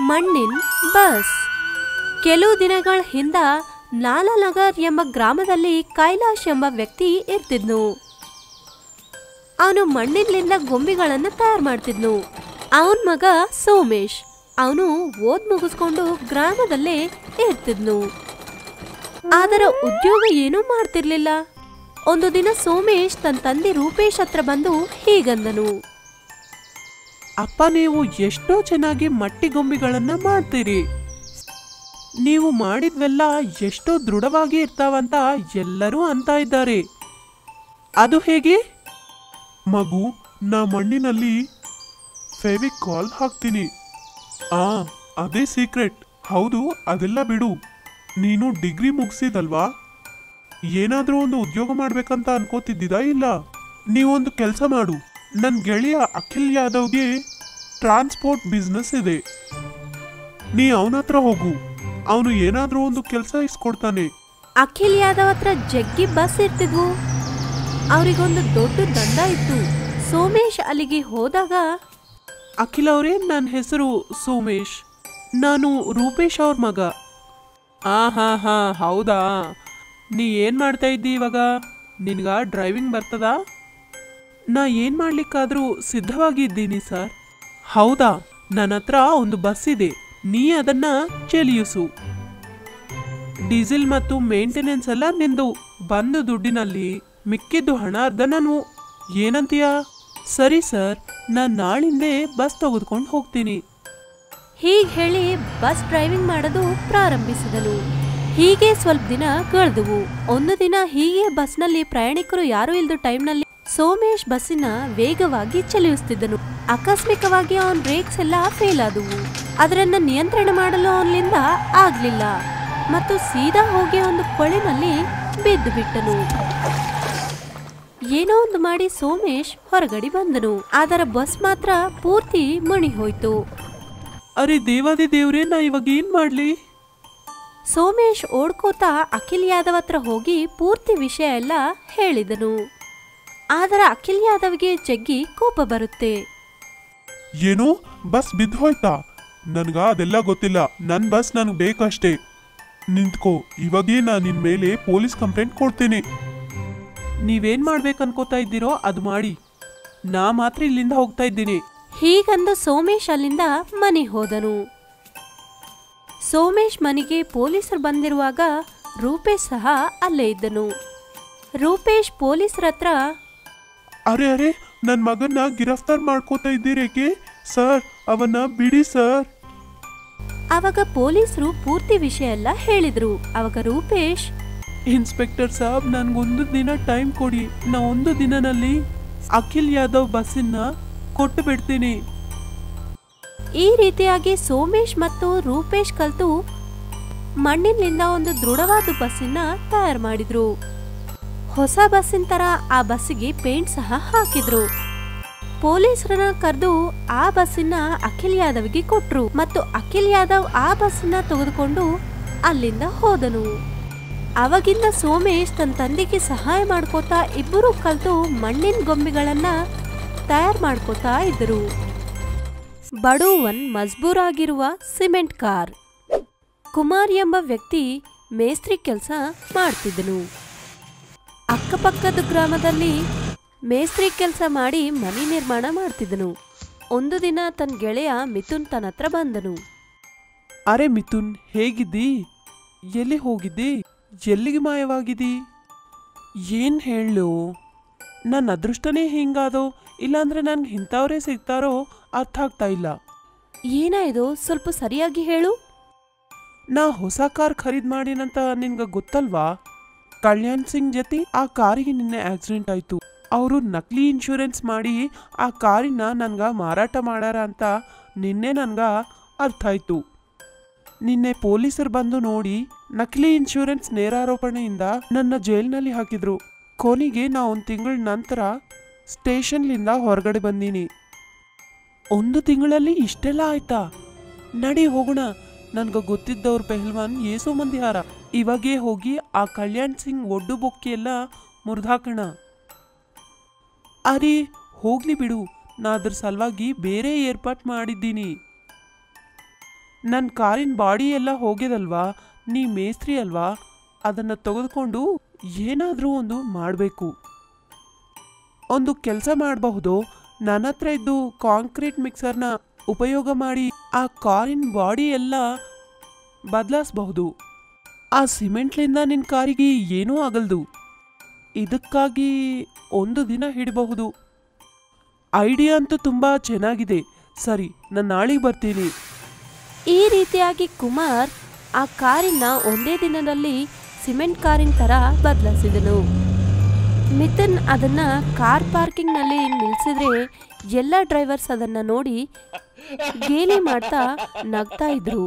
ಮಣ್ಣಿನ ಬಸ್ ಕೆಲವು ದಿನಗಳ ಹಿಂದ ಲಾಲಾನಗರ್ ಎಂಬ ಗ್ರಾಮದಲ್ಲಿ ಕೈಲಾಶ್ ಎಂಬ ವ್ಯಕ್ತಿ ಇರ್ತಿದ್ನು ಅವನು ಮಣ್ಣಿನಿಂದ ಗೊಂಬೆಗಳನ್ನು ತಯಾರು ಮಾಡ್ತಿದ್ನು ಅವನ ಮಗ ಸೋಮೇಶ್ ಅವನು ಓದ್ ಮುಗಿಸ್ಕೊಂಡು ಗ್ರಾಮದಲ್ಲೇ ಇರ್ತಿದ್ನು ಅದರ ಉದ್ಯೋಗ ಏನೂ ಮಾಡ್ತಿರ್ಲಿಲ್ಲ ಒಂದು ದಿನ ಸೋಮೇಶ್ ತನ್ನ ತಂದೆ ರೂಪೇಶ್ ಹತ್ರ ಬಂದು ಹೀಗಂದನು ಅಪ್ಪ ನೀವು ಎಷ್ಟೋ ಚೆನ್ನಾಗಿ ಮಟ್ಟಿ ಗೊಂಬೆಗಳನ್ನ ಮಾಡ್ತೀರಿ ನೀವು ಮಾಡಿದ್ವೆಲ್ಲ ಎಷ್ಟೋ ದೃಢವಾಗಿ ಇರ್ತಾವಂತ ಎಲ್ಲರೂ ಅಂತ ಇದ್ದಾರೆ ಅದು ಹೇಗೆ ಮಗು ನಾ ಮಣ್ಣಿನಲ್ಲಿ ಫೆವಿಕಾಲ್ ಹಾಕ್ತೀನಿ ಆ ಅದೇ ಸೀಕ್ರೆಟ್ ಹೌದು ಅದೆಲ್ಲ ಬಿಡು ನೀನು ಡಿಗ್ರಿ ಮುಗಿಸಿದಲ್ವಾ ಏನಾದರೂ ಒಂದು ಉದ್ಯೋಗ ಮಾಡ್ಬೇಕಂತ ಅನ್ಕೋತಿದ್ದಿದಾ ಇಲ್ಲ ನೀವೊಂದು ಕೆಲಸ ಮಾಡು ನನ್ನ ಗೆಳೆಯ ಅಖಿಲ್ ಯಾದವ್ಗೆ ಟ್ರಾನ್ಸ್ಪೋರ್ಟ್ ಬಿಸ್ನೆಸ್ ಇದೆ ನೀ ಅವನ ಹತ್ರ ಹೋಗು ಅವನು ಏನಾದರೂ ಒಂದು ಕೆಲಸ ಇಸ್ಕೊಡ್ತಾನೆ ಅಖಿಲ್ ಯಾದವ್ ಹತ್ರ ಜಗ್ಗಿ ಬಸ್ ಇರ್ತಿದ್ವು ಅವರಿಗೊಂದು ದೊಡ್ಡ ದಂಡ ಇತ್ತು ಸೋಮೇಶ್ ಅಲ್ಲಿಗೆ ಹೋದಾಗ ಅಖಿಲ್ ಅವರೇ ನನ್ನ ಹೆಸರು ಸೋಮೇಶ್ ನಾನು ರೂಪೇಶ್ ಅವ್ರ ಮಗ ಆ ಹಾ ಹಾ ಹೌದಾ ನೀ ಏನು ಮಾಡ್ತಾ ಇದ್ದಿ ಇವಾಗ ನಿನ್ಗ ಡ್ರೈವಿಂಗ್ ಬರ್ತದಾ ನಾ ಏನು ಮಾಡ್ಲಿಕ್ಕಾದ್ರೂ ಸಿದ್ಧವಾಗಿ ಇದ್ದೀನಿ ಸರ್ ಹೌದಾ ನನ್ನ ಹತ್ರ ಒಂದು ಬಸ್ ಇದೆ ನೀ ಅದನ್ನ ಚೆಲಿಯಿಸು ಡೀಸೆಲ್ ಮತ್ತು ಮೇಂಟೆನೆನ್ಸ್ ಎಲ್ಲ ನಿಂದು ಬಂದು ದುಡ್ಡಿನಲ್ಲಿ ಮಿಕ್ಕಿದ್ದು ಹಣ ಅರ್ಧ ನಾನು ಏನಂತೀಯ ಸರಿ ಸರ್ ನಾನು ನಾಳಿಂದೇ ಬಸ್ ತೆಗೆದುಕೊಂಡು ಹೋಗ್ತೀನಿ ಹೀಗೆ ಹೇಳಿ ಬಸ್ ಡ್ರೈವಿಂಗ್ ಮಾಡೋದು ಪ್ರಾರಂಭಿಸಿದನು ಹೀಗೆ ಸ್ವಲ್ಪ ದಿನ ಕಳೆದವು ಒಂದು ದಿನ ಹೀಗೆ ಬಸ್ನಲ್ಲಿ ಪ್ರಯಾಣಿಕರು ಯಾರೂ ಇಲ್ದ ಟೈಮ್ನಲ್ಲಿ ಸೋಮೇಶ್ ಬಸ್ಸಿನ ವೇಗವಾಗಿ ಚಲಿಸುತ್ತಿದ್ದನು ಆಕಸ್ಮಿಕವಾಗಿ ಅವನ ಬ್ರೇಕ್ಸ್ ಎಲ್ಲ ಫೇಲ್ ಆದವು ಅದರನ್ನ ನಿಯಂತ್ರಣ ಮಾಡಲು ಅವನಿಂದ ಆಗ್ಲಿಲ್ಲ ಮತ್ತು ಸೀದಾ ಹೋಗಿ ಒಂದು ಕೊಳೆನಲ್ಲಿ ಬಿದ್ದು ಬಿಟ್ಟನು ಏನೋ ಒಂದು ಮಾಡಿ ಸೋಮೇಶ್ ಹೊರಗಡೆ ಬಂದನು ಅದರ ಬಸ್ ಮಾತ್ರ ಪೂರ್ತಿ ಮುಣಿ ಹೋಯ್ತು ಅರೆ ದೇವಾದಿ ದೇವ್ರೇ ನಾ ಇವಾಗ ಏನು ಮಾಡಲಿ ಸೋಮೇಶ್ ಓಡ್ಕೋತಾ ಅಖಿಲ್ ಯಾದವ್ ಹತ್ರ ಹೋಗಿ ಪೂರ್ತಿ ವಿಷಯ ಎಲ್ಲ ಹೇಳಿದನು ಆದರೆ ಅಖಿಲ್ ಯಾದವ್ಗೆ ಜಗ್ಗಿ ಕೋಪ ಬರುತ್ತೆ ಏನು ಬಸ್ ಬಿದ್ದು ಹೋಯ್ತಾ ನನ್ಗ ಅದೆಲ್ಲ ಗೊತ್ತಿಲ್ಲ ನನ್ನ ಬಸ್ ನನಗೆ ಬೇಕಷ್ಟೇ ನಿಂತ್ಕೋ ಇವಾಗೇ ನಾನು ನಿನ್ ಮೇಲೆ ಪೊಲೀಸ್ ಕಂಪ್ಲೇಂಟ್ ಕೊಡ್ತೀನಿ ನೀವೇನು ಮಾಡ್ಬೇಕು ಅನ್ಕೋತಾ ಇದ್ದೀರೋ ಅದು ಮಾಡಿ ನಾ ಮಾತ್ರ ಇಲ್ಲಿಂದ ಹೋಗ್ತಾ ಇದ್ದೀನಿ ಹೀಗಂದು ಸೋಮೇಶ್ ಅಲ್ಲಿಂದ ಮನೆ ಹೋದನು ಸೋಮೇಶ್ ಮನೆಗೆ ಪೊಲೀಸರು ಬಂದಿರುವಾಗ ರೂಪೇಶ್ ಸಹ ಅಲ್ಲೇ ಇದ್ದನು ರೂಪೇಶ್ ಪೊಲೀಸರ ಹತ್ರ ಅರೆ ಅರೆ ನನ್ನ ಮಗನ್ನ ಗಿರಫ್ತಾರ್ ಮಾಡ್ಕೋತಾ ಇದ್ದೀರೇಕೆ ಸರ್ ಅವನ್ನ ಬಿಡಿ ಸರ್ ಅವಾಗ ಪೊಲೀಸರು ಪೂರ್ತಿ ವಿಷಯ ಎಲ್ಲ ಹೇಳಿದ್ರು ಅವಾಗ ರೂಪೇಶ್ ಇನ್ಸ್ಪೆಕ್ಟರ್ ಸಾಬ್ ನನ್ಗೊಂದು ದಿನ ಟೈಮ್ ಕೊಡಿ ನಾ ಒಂದು ದಿನದಲ್ಲಿ ಅಖಿಲ್ ಯಾದವ್ ಬಸ್ಸನ್ನ ಕೊಟ್ಟು ಬಿಡ್ತೀನಿ ಈ ರೀತಿಯಾಗಿ ಸೋಮೇಶ್ ಮತ್ತು ರೂಪೇಶ್ ಕಲ್ತು ಮಣ್ಣಿನಿಂದ ಒಂದು ದೃಢವಾದ ಬಸ್ಸನ್ನ ತಯಾರು ಮಾಡಿದ್ರು ಹೊಸ ಬಸ್ಸಿನ ತರ ಆ ಬಸ್ಸಿಗೆ ಪೇಂಟ್ ಸಹ ಹಾಕಿದ್ರು ಪೊಲೀಸರನ್ನ ಕರೆದು ಆ ಬಸ್ಸನ್ನ ಅಖಿಲ್ ಯಾದವ್ಗೆ ಕೊಟ್ರು ಮತ್ತು ಅಖಿಲ್ ಯಾದವ್ ಆ ಬಸ್ಸನ್ನ ತೆಗೆದುಕೊಂಡು ಅಲ್ಲಿಂದ ಹೋದನು ಅವಾಗಿಂದ ಸೋಮೇಶ್ ತನ್ನ ತಂದೆಗೆ ಸಹಾಯ ಮಾಡ್ಕೋತಾ ಇಬ್ಬರು ಕಲ್ತು ಮಣ್ಣಿನ ಗೊಂಬೆಗಳನ್ನ ತಯಾರು ಮಾಡ್ಕೋತಾ ಇದ್ದರು ಬಡವನ್ ಮಜ್ಬೂರಾಗಿರುವ ಸಿಮೆಂಟ್ ಕಾರ್ ಕುಮಾರ್ ಎಂಬ ವ್ಯಕ್ತಿ ಮೇಸ್ತ್ರಿ ಕೆಲಸ ಮಾಡ್ತಿದ್ದನು ಅಕ್ಕಪಕ್ಕದ ಗ್ರಾಮದಲ್ಲಿ ಮೇಸ್ತ್ರಿ ಕೆಲಸ ಮಾಡಿ ಮನೆ ನಿರ್ಮಾಣ ಮಾಡ್ತಿದ್ದನು ಒಂದು ದಿನ ತನ್ನ ಗೆಳೆಯ ಮಿಥುನ್ ತನ್ನ ಹತ್ರ ಬಂದನು ಅರೆ ಮಿಥುನ್ ಹೇಗಿದ್ದಿ ಎಲ್ಲಿ ಹೋಗಿದ್ದಿ ಎಲ್ಲಿಗೆ ಮಾಯವಾಗಿದ್ದಿ ಏನು ಹೇಳು ನನ್ನ ಅದೃಷ್ಟನೇ ಹಿಂಗಾದೋ ಇಲ್ಲಾಂದ್ರೆ ನನ್ಗೆ ಇಂಥವ್ರೇ ಸಿಗ್ತಾರೋ ಅರ್ಥ ಆಗ್ತಾ ಇಲ್ಲ ಏನಾಯ್ದು ಸ್ವಲ್ಪ ಸರಿಯಾಗಿ ಹೇಳು ನಾ ಹೊಸ ಕಾರ್ ಖರೀದ್ ಮಾಡಿನಂತ ನಿನ್ಗೆ ಗೊತ್ತಲ್ವಾ ಕಲ್ಯಾಣ್ ಸಿಂಗ್ ಜೊತೆ ಆ ಕಾರಿಗೆ ನಿನ್ನೆ ಆಕ್ಸಿಡೆಂಟ್ ಆಯ್ತು ಅವರು ನಕಲಿ ಇನ್ಶೂರೆನ್ಸ್ ಮಾಡಿ ಆ ಕಾರಿನ ನನ್ಗ ಮಾರಾಟ ಮಾಡ್ಯಾರ ಅಂತ ನಿನ್ನೆ ನನ್ಗ ಅರ್ಥ ಆಯ್ತು ನಿನ್ನೆ ಪೊಲೀಸರು ಬಂದು ನೋಡಿ ನಕಲಿ ಇನ್ಶೂರೆನ್ಸ್ ನೇರಾರೋಪಣೆಯಿಂದ ನನ್ನ ಜೈಲ್ನಲ್ಲಿ ಹಾಕಿದ್ರು ಕೊನೆಗೆ ನಾ ಒಂದು ತಿಂಗಳ ನಂತರ ಸ್ಟೇಷನ್ಲಿಂದ ಹೊರಗಡೆ ಬಂದೀನಿ ಒಂದು ತಿಂಗಳಲ್ಲಿ ಇಷ್ಟೆಲ್ಲ ಆಯ್ತಾ ನಡಿ ಹೋಗೋಣ ನನ್ಗೆ ಗೊತ್ತಿದ್ದವ್ರ ಪೆಹಲ್ವಾನ್ ಏಸೋ ಮಂದಿ ಹಾರ ಇವಾಗೇ ಹೋಗಿ ಆ ಕಲ್ಯಾಣ್ ಸಿಂಗ್ ಒಡ್ಡು ಬೊಕ್ಕಿ ಎಲ್ಲ ಮುರಿದಾಕೋಣ ಅರೆ ಹೋಗ್ಲಿ ಬಿಡು ನಾ ಅದ್ರ ಸಲುವಾಗಿ ಬೇರೆ ಏರ್ಪಾಟ್ ಮಾಡಿದ್ದೀನಿ ನನ್ನ ಕಾರಿನ ಬಾಡಿ ಎಲ್ಲ ಹೋಗ್ಯದಲ್ವಾ ನೀ ಮೇಸ್ತ್ರಿ ಅಲ್ವಾ ಅದನ್ನು ತೆಗೆದುಕೊಂಡು ಏನಾದರೂ ಒಂದು ಮಾಡಬೇಕು ಒಂದು ಕೆಲಸ ಮಾಡಬಹುದು ನನ್ನ ಹತ್ರ ಇದ್ದು ಕಾಂಕ್ರೀಟ್ ಮಿಕ್ಸರ್ನ ಉಪಯೋಗ ಮಾಡಿ ಆ ಕಾರಿನ ಬಾಡಿ ಎಲ್ಲ ಬದಲಾಯಿಸಬಹುದು ಆ ಸಿಮೆಂಟ್ಲಿಂದ ನಿನ್ನ ಕಾರಿಗೆ ಏನೂ ಆಗಲ್ದು ಇದಕ್ಕಾಗಿ ಒಂದು ದಿನ ಹಿಡಬಹುದು ಐಡಿಯಾ ಅಂತೂ ತುಂಬ ಚೆನ್ನಾಗಿದೆ ಸರಿ ನಾನು ನಾಳೆಗೆ ಬರ್ತೀನಿ ಈ ರೀತಿಯಾಗಿ ಕುಮಾರ್ ಆ ಕಾರಿನ ಒಂದೇ ದಿನದಲ್ಲಿ ಸಿಮೆಂಟ್ ಕಾರಿನ ತರ ಬದಲಾಯಿಸಿದನು ಮಿಥುನ್ ಅದನ್ನ ಕಾರ್ ಪಾರ್ಕಿಂಗ್ ನಲ್ಲಿ ನಿಲ್ಸಿದ್ರೆ ಎಲ್ಲ ಡ್ರೈವರ್ಸ್ ಅದನ್ನ ನೋಡಿ ಗೇಲಿ ಮಾಡ್ತಾ ನಗ್ತಾ ಇದ್ರು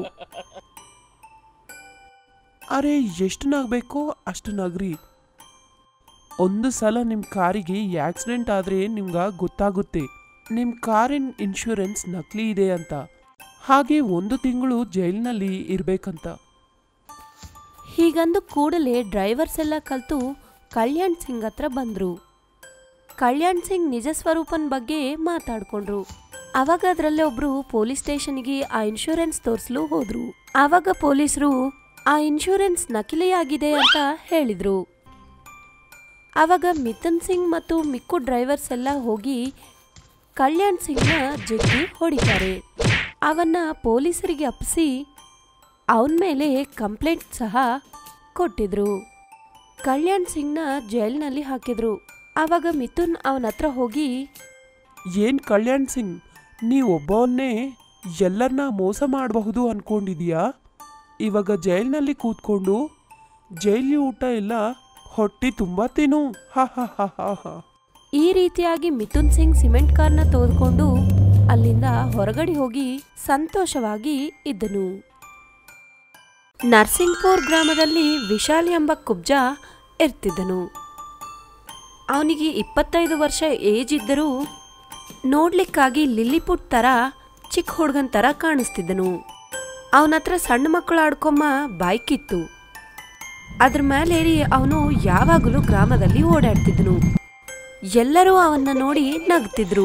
ಅರೆ ಎಷ್ಟು ನಗಬೇಕೋ ಅಷ್ಟು ನಗ್ರಿ ಒಂದು ಸಲ ನಿಮ್ಮ ಕಾರಿಗೆ ಆಕ್ಸಿಡೆಂಟ್ ಆದರೆ ನಿಮ್ಗೆ ಗೊತ್ತಾಗುತ್ತೆ ನಿಮ್ಮ ಕಾರಿನ ಇನ್ಶೂರೆನ್ಸ್ ನಕಲಿ ಇದೆ ಅಂತ ಹಾಗೆ ಒಂದು ತಿಂಗಳು ಜೈಲಿನಲ್ಲಿ ಇರಬೇಕಂತ ಹೀಗಂದು ಕೂಡಲೇ ಡ್ರೈವರ್ಸ್ ಎಲ್ಲ ಕಲ್ತು ಕಲ್ಯಾಣ್ ಸಿಂಗ್ ಹತ್ರ ಬಂದ್ರು ಕಲ್ಯಾಣ್ ಸಿಂಗ್ ನಿಜ ಸ್ವರೂಪನ್ ಬಗ್ಗೆ ಮಾತಾಡ್ಕೊಂಡ್ರು ಅವಾಗ ಅದ್ರಲ್ಲೇ ಒಬ್ರು ಪೊಲೀಸ್ ಸ್ಟೇಷನ್ಗೆ ಆ ಇನ್ಶೂರೆನ್ಸ್ ತೋರಿಸಲು ಹೋದ್ರು ಆವಾಗ ಪೊಲೀಸರು ಆ ಇನ್ಶೂರೆನ್ಸ್ ನಕಲಿಯಾಗಿದೆ ಅಂತ ಹೇಳಿದ್ರು ಆವಾಗ ಮಿಥುನ್ ಸಿಂಗ್ ಮತ್ತು ಮಿಕ್ಕು ಡ್ರೈವರ್ಸ್ ಎಲ್ಲ ಹೋಗಿ ಕಲ್ಯಾಣ್ ಸಿಂಗ್ನ ಜಗ್ಗಿ ಹೊಡಿತಾರೆ ಅವನ್ನ ಪೊಲೀಸರಿಗೆ ಅಪ್ಪಿಸಿ ಅವನ ಮೇಲೆ ಕಂಪ್ಲೇಂಟ್ ಸಹ ಕೊಟ್ಟಿದ್ರು ಕಲ್ಯಾಣ್ ಸಿಂಗ್ನ ಜೈಲ್ನಲ್ಲಿ ಹಾಕಿದ್ರು ಆವಾಗ ಮಿಥುನ್ ಅವನ ಹತ್ರ ಹೋಗಿ ಏನು ಕಲ್ಯಾಣ್ ಸಿಂಗ್ ನೀವು ಒಬ್ಬವನ್ನೇ ಎಲ್ಲರನ್ನ ಮೋಸ ಮಾಡಬಹುದು ಅನ್ಕೊಂಡಿದೀಯಾ ಇವಾಗ ಜೈಲಿನಲ್ಲಿ ಕೂತ್ಕೊಂಡು ಜೈಲಿ ಊಟ ಎಲ್ಲ ಹೊಟ್ಟಿ ತುಂಬ ತಿನ್ನು ಹಾ ಹಾ ಹಾ ಹಾ ಹಾ ಈ ರೀತಿಯಾಗಿ ಮಿಥುನ್ ಸಿಂಗ್ ಸಿಮೆಂಟ್ ಕಾರ್ನ ತೆಗೆದುಕೊಂಡು ಅಲ್ಲಿಂದ ಹೊರಗಡೆ ಹೋಗಿ ಸಂತೋಷವಾಗಿ ಇದ್ದನು ನರ್ಸಿಂಗ್ಪುರ್ ಗ್ರಾಮದಲ್ಲಿ ವಿಶಾಲ್ ಎಂಬ ಕುಬ್ಜ ಇರ್ತಿದ್ದನು ಅವನಿಗೆ ಇಪ್ಪತ್ತೈದು ವರ್ಷ ಏಜ್ ಇದ್ದರೂ ನೋಡ್ಲಿಕ್ಕಾಗಿ ಲಿಲ್ಲಿಪುಟ್ ಥರ ಚಿಕ್ಕ ಹುಡುಗನ ಥರ ಕಾಣಿಸ್ತಿದ್ದನು ಅವನ ಹತ್ರ ಸಣ್ಣ ಮಕ್ಕಳು ಆಡ್ಕೊಂಬ ಬೈಕ್ ಇತ್ತು ಅದ್ರ ಮೇಲೇರಿ ಅವನು ಯಾವಾಗಲೂ ಗ್ರಾಮದಲ್ಲಿ ಓಡಾಡ್ತಿದ್ದನು ಎಲ್ಲರೂ ಅವನ್ನ ನೋಡಿ ನಗ್ತಿದ್ರು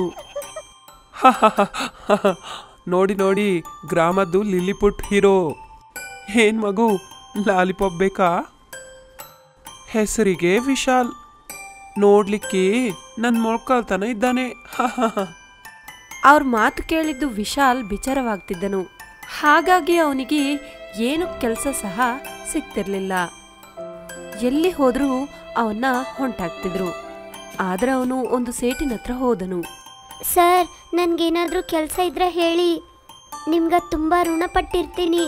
ನೋಡಿ ನೋಡಿ ಗ್ರಾಮದ್ದು ಲಿಲ್ಲಿಪುಟ್ ಹೀರೋ ಏನ್ ಮಗು ಲಾಲಿಪಾಪ್ ಬೇಕಾ ಹೆಸರಿಗೆ ವಿಶಾಲ್ ನೋಡ್ಲಿಕ್ಕೆ ನನ್ನ ಮೊಳ್ಕೊಳ್ತಾನ ಇದ್ದಾನೆ ಹ ಹ ಹ. ಅವ್ರ ಮಾತು ಕೇಳಿದ್ದು ವಿಶಾಲ್ ವಿಚಾರವಾಗ್ತಿದ್ದನು ಹಾಗಾಗಿ ಅವನಿಗೆ ಏನು ಕೆಲಸ ಸಹ ಸಿಗ್ತಿರ್ಲಿಲ್ಲ ಎಲ್ಲಿ ಹೋದ್ರೂ ಅವನ್ನ ಹೊಂಟಾಗ್ತಿದ್ರು ಆದ್ರೆ ಅವನು ಒಂದು ಸೇಟಿನ ಹತ್ರ ಹೋದನು ಸರ್ ನನಗೇನಾದರೂ ಕೆಲಸ ಇದ್ರೆ ಹೇಳಿ ನಿಮ್ಗೆ ತುಂಬ ಋಣಪಟ್ಟಿರ್ತೀನಿ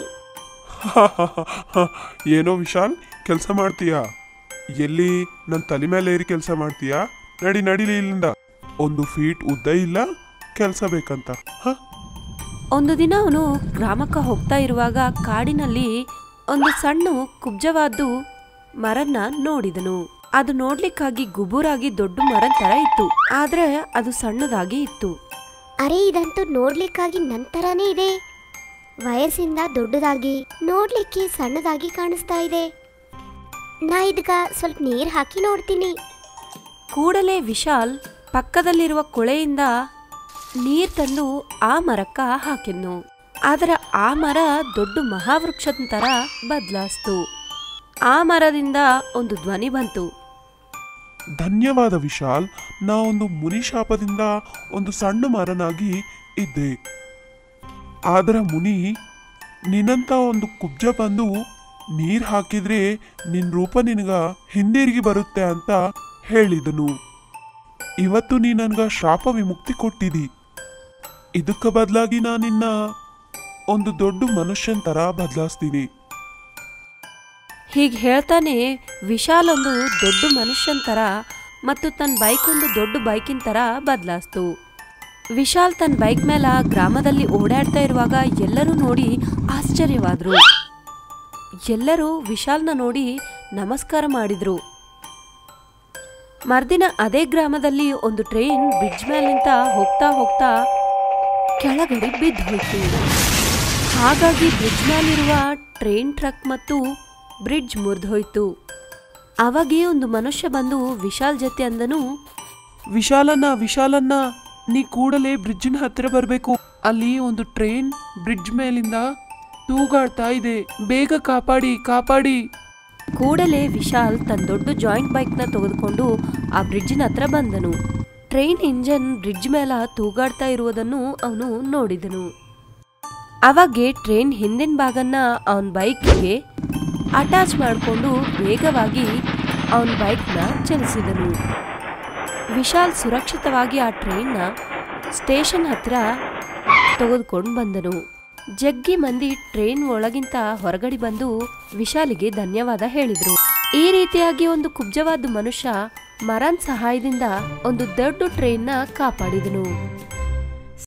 ಏನೋ ವಿಶಾಲ್ ಕೆಲಸ ಮಾಡ್ತೀಯಾ ಎಲ್ಲಿ ನನ್ನ ತಲೆ ಮೇಲೆ ಏರಿ ಕೆಲಸ ಮಾಡ್ತೀಯಾ ನಡಿ ನಡಿಲಿ ಇಲ್ಲಿಂದ ಒಂದು ಫೀಟ್ ಉದ್ದ ಇಲ್ಲ ಕೆಲಸ ಬೇಕಂತ ಹ ಒಂದು ದಿನ ಅವನು ಗ್ರಾಮಕ್ಕೆ ಹೋಗ್ತಾ ಇರುವಾಗ ಕಾಡಿನಲ್ಲಿ ಒಂದು ಸಣ್ಣ ಕುಬ್ಜವಾದ್ದು ಮರನ್ನ ನೋಡಿದನು ಅದು ನೋಡ್ಲಿಕ್ಕಾಗಿ ಗುಬುರಾಗಿ ದೊಡ್ಡ ಮರನ್ ತರ ಇತ್ತು ಆದ್ರೆ ಅದು ಸಣ್ಣದಾಗಿ ಇತ್ತು ಅರೆ ಇದಂತೂ ನೋಡ್ಲಿಕ್ಕಾಗಿ ನನ್ನ ಥರನೇ ಇದೆ ವಯಸ್ಸಿಂದ ದೊಡ್ಡದಾಗಿ ನೋಡ್ಲಿಕ್ಕೆ ಸಣ್ಣದಾಗಿ ಕಾಣಿಸ್ತಾ ಇದೆ ನಾ ಇದಕ್ಕ ಸ್ವಲ್ಪ ನೀರು ಹಾಕಿ ನೋಡ್ತೀನಿ ಕೂಡಲೇ ವಿಶಾಲ್ ಪಕ್ಕದಲ್ಲಿರುವ ಕೊಳೆಯಿಂದ ನೀರ್ ತಂದು ಆ ಮರಕ್ಕ ಹಾಕಿದ್ನು ಆದ್ರೆ ಆ ಮರ ದೊಡ್ಡ ಮಹಾವೃಕ್ಷದ ತರ ಬದಲಾಸ್ತು ಆ ಮರದಿಂದ ಒಂದು ಧ್ವನಿ ಬಂತು ಧನ್ಯವಾದ ವಿಶಾಲ್ ನಾ ಒಂದು ಮುನಿ ಶಾಪದಿಂದ ಒಂದು ಸಣ್ಣ ಮರನಾಗಿ ಇದ್ದೆ ಆದರ ಮುನಿ ನಿನ್ನಂತ ಒಂದು ಕುಬ್ಜ ಬಂದು ನೀರ್ ಹಾಕಿದ್ರೆ ನಿನ್ ರೂಪ ನಿನಗ ಹಿಂದಿರುಗಿ ಬರುತ್ತೆ ಅಂತ ಹೇಳಿದನು ಇವತ್ತು ನೀ ನನ್ಗ ಶಾಪ ವಿಮುಕ್ತಿ ಕೊಟ್ಟಿದಿ ಇದಕ್ಕ ಬದಲಾಗಿ ನಾ ನಿನ್ನ ಒಂದು ದೊಡ್ಡ ಮನುಷ್ಯನ್ ತರ ಬದಲಾಯಿಸ್ತೀನಿ ಹೀಗೆ ಹೇಳ್ತಾನೆ ವಿಶಾಲ್ ಒಂದು ದೊಡ್ಡ ಮನುಷ್ಯನ್ ತರ ಮತ್ತು ತನ್ನ ಬೈಕ್ ಒಂದು ದೊಡ್ಡ ಬೈಕಿನ ತರ ಬದಲಾಸ್ತು ವಿಶಾಲ್ ತನ್ನ ಬೈಕ್ ಮೇಲೆ ಗ್ರಾಮದಲ್ಲಿ ಓಡಾಡ್ತಾ ಇರುವಾಗ ಎಲ್ಲರೂ ನೋಡಿ ಆಶ್ಚರ್ಯವಾದ್ರು ಎಲ್ಲರೂ ವಿಶಾಲ್ನ ನೋಡಿ ನಮಸ್ಕಾರ ಮಾಡಿದ್ರು ಮರ್ದಿನ ಅದೇ ಗ್ರಾಮದಲ್ಲಿ ಒಂದು ಟ್ರೈನ್ ಬ್ರಿಡ್ಜ್ ಮೇಲಿಂದ ಹೋಗ್ತಾ ಹೋಗ್ತಾ ಕೆಳಗಡೆ ಬಿದ್ದು ಹೋಯ್ತು ಹಾಗಾಗಿ ಬ್ರಿಡ್ಜ್ ಮೇಲಿರುವ ಟ್ರೈನ್ ಟ್ರಕ್ ಮತ್ತು ಬ್ರಿಡ್ಜ್ ಮುರಿದೋಯ್ತು ಅವಾಗೇ ಒಂದು ಮನುಷ್ಯ ಬಂದು ವಿಶಾಲ್ ಜೊತೆ ಅಂದನು ವಿಶಾಲನ್ನ ವಿಶಾಲನ್ನ ನೀ ಕೂಡಲೇ ಬ್ರಿಡ್ಜಿನ ಹತ್ತಿರ ಬರಬೇಕು ಅಲ್ಲಿ ಒಂದು ಟ್ರೈನ್ ಬ್ರಿಡ್ಜ್ ಮೇಲಿಂದ ತೂಗಾಡ್ತಾ ಇದೆ ಬೇಗ ಕಾಪಾಡಿ ಕಾಪಾಡಿ ಕೂಡಲೇ ವಿಶಾಲ್ ತನ್ನ ದೊಡ್ಡ ಜಾಯಿಂಟ್ ಬೈಕ್ನ ತೆಗೆದುಕೊಂಡು ಆ ಬ್ರಿಡ್ಜಿನ ಹತ್ರ ಬಂದನು ಟ್ರೈನ್ ಇಂಜನ್ ಬ್ರಿಡ್ಜ್ ಮೇಲ ತೂಗಾಡ್ತಾ ಇರುವುದನ್ನು ಅವನು ನೋಡಿದನು ಅವಾಗೆ ಟ್ರೈನ್ ಹಿಂದಿನ ಭಾಗನ್ನ ಅವನ ಬೈಕ್ಗೆ ಅಟ್ಯಾಚ್ ಮಾಡಿಕೊಂಡು ವೇಗವಾಗಿ ಅವನ ಬೈಕ್ನ ಚಲಿಸಿದನು ವಿಶಾಲ್ ಸುರಕ್ಷಿತವಾಗಿ ಆ ಟ್ರೈನ್ನ ಸ್ಟೇಷನ್ ಹತ್ರ ತೆಗೆದುಕೊಂಡು ಬಂದನು ಜಗ್ಗಿ ಮಂದಿ ಟ್ರೈನ್ ಒಳಗಿಂತ ಹೊರಗಡೆ ಬಂದು ವಿಶಾಲಿಗೆ ಧನ್ಯವಾದ ಹೇಳಿದ್ರು ಈ ರೀತಿಯಾಗಿ ಒಂದು ಕುಬ್ಜವಾದ ಮನುಷ್ಯ ಮರನ್ ಸಹಾಯದಿಂದ ಒಂದು ದೊಡ್ಡ ಟ್ರೈನ್ನ ಕಾಪಾಡಿದನು